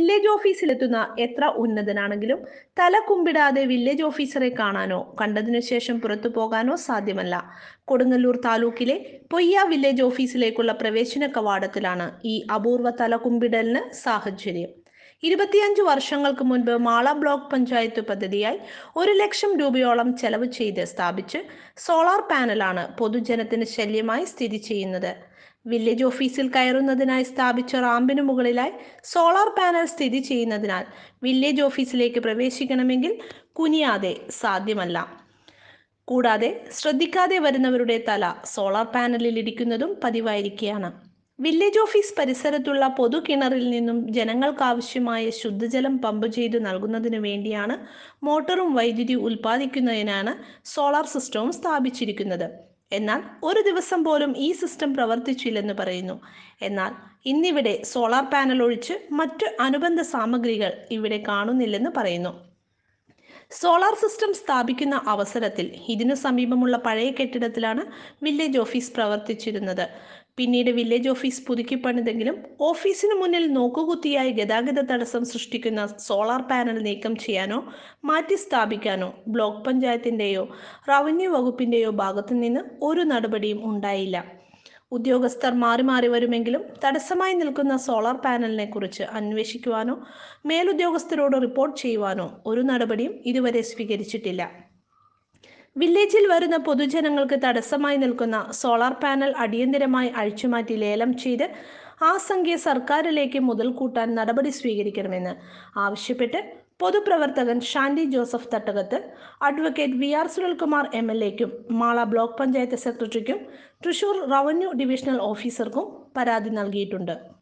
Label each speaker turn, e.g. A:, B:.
A: village ഓഫീസിലെത്തുന്ന എത്ര ഉന്നതനാണെങ്കിലും തല കുമ്പിടാതെ village ഓഫീസറെ കാണാനോ കണ്ടതിനു ശേഷം പുറത്തു പോകാനോ സാധ്യമല്ല കൊടുങ്ങല്ലൂർ താലൂക്കിലെ പൊയ്യ വില്ലേജ് ഓഫീസിലേക്കുള്ള പ്രവേശന കവാടത്തിലാണ് ഈ അപൂർവ തല കുമ്പിടലിന് സാഹചര്യം ഇരുപത്തിയഞ്ച് വർഷങ്ങൾക്ക് മുൻപ് മാള ബ്ലോക്ക് പഞ്ചായത്ത് പദ്ധതിയായി ഒരു ലക്ഷം രൂപയോളം ചെലവ് ചെയ്ത് സ്ഥാപിച്ച് സോളാർ പാനലാണ് പൊതുജനത്തിന് ശല്യമായി സ്ഥിതി ചെയ്യുന്നത് വില്ലേജ് ഓഫീസിൽ കയറുന്നതിനായി സ്ഥാപിച്ച റാമ്പിന് മുകളിലായി സോളാർ പാനൽ സ്ഥിതി ചെയ്യുന്നതിനാൽ വില്ലേജ് ഓഫീസിലേക്ക് പ്രവേശിക്കണമെങ്കിൽ കുനിയാതെ സാധ്യമല്ല കൂടാതെ ശ്രദ്ധിക്കാതെ വരുന്നവരുടെ തല സോളാർ പാനലിൽ ഇടിക്കുന്നതും പതിവായിരിക്കുകയാണ് വില്ലേജ് ഓഫീസ് പരിസരത്തുള്ള പൊതു കിണറിൽ നിന്നും ജനങ്ങൾക്കാവശ്യമായ ശുദ്ധജലം പമ്പ് ചെയ്തു നൽകുന്നതിനു വേണ്ടിയാണ് മോട്ടറും വൈദ്യുതി ഉൽപ്പാദിക്കുന്നതിനാണ് സോളാർ സിസ്റ്റവും സ്ഥാപിച്ചിരിക്കുന്നത് എന്നാൽ ഒരു ദിവസം പോലും ഈ സിസ്റ്റം പ്രവർത്തിച്ചില്ലെന്ന് പറയുന്നു എന്നാൽ ഇന്നിവിടെ സോളാർ പാനൽ ഒഴിച്ച് മറ്റ് അനുബന്ധ സാമഗ്രികൾ ഇവിടെ കാണുന്നില്ലെന്ന് പറയുന്നു സോളാർ സിസ്റ്റം സ്ഥാപിക്കുന്ന അവസരത്തിൽ ഇതിനു സമീപമുള്ള പഴയ കെട്ടിടത്തിലാണ് വില്ലേജ് ഓഫീസ് പ്രവർത്തിച്ചിരുന്നത് പിന്നീട് വില്ലേജ് ഓഫീസ് പുതുക്കി പണിതെങ്കിലും ഓഫീസിന് മുന്നിൽ നോക്കുകുത്തിയായി ഗതാഗത തടസ്സം സൃഷ്ടിക്കുന്ന സോളാർ പാനൽ നീക്കം ചെയ്യാനോ മാറ്റി സ്ഥാപിക്കാനോ ബ്ലോക്ക് പഞ്ചായത്തിൻ്റെയോ റവന്യൂ വകുപ്പിൻ്റെയോ ഭാഗത്തു നിന്ന് ഒരു നടപടിയും ഉണ്ടായില്ല ഉദ്യോഗസ്ഥർ മാറി മാറി വരുമെങ്കിലും തടസ്സമായി നിൽക്കുന്ന സോളാർ പാനലിനെ കുറിച്ച് അന്വേഷിക്കുവാനോ മേലുദ്യോഗസ്ഥരോട് റിപ്പോർട്ട് ചെയ്യുവാനോ ഒരു നടപടിയും ഇതുവരെ സ്വീകരിച്ചിട്ടില്ല വില്ലേജിൽ വരുന്ന പൊതുജനങ്ങൾക്ക് തടസ്സമായി നിൽക്കുന്ന സോളാർ പാനൽ അടിയന്തിരമായി അഴിച്ചുമാറ്റി ലേലം ചെയ്ത് ആ സംഖ്യ സർക്കാരിലേക്ക് മുതൽ കൂട്ടാൻ നടപടി സ്വീകരിക്കണമെന്ന് ആവശ്യപ്പെട്ട് പൊതുപ്രവർത്തകൻ ഷാൻഡി ജോസഫ് തട്ടകത്ത് advocate V R Sunilkumar M L എക്കും മാള ബ്ലോക്ക് പഞ്ചായത്ത് സെക്രട്ടറിക്കും തൃശൂർ റവന്യൂ ഡിവിഷണൽ ഓഫീസർക്കും പരാതി നൽകിയിട്ടുണ്ട്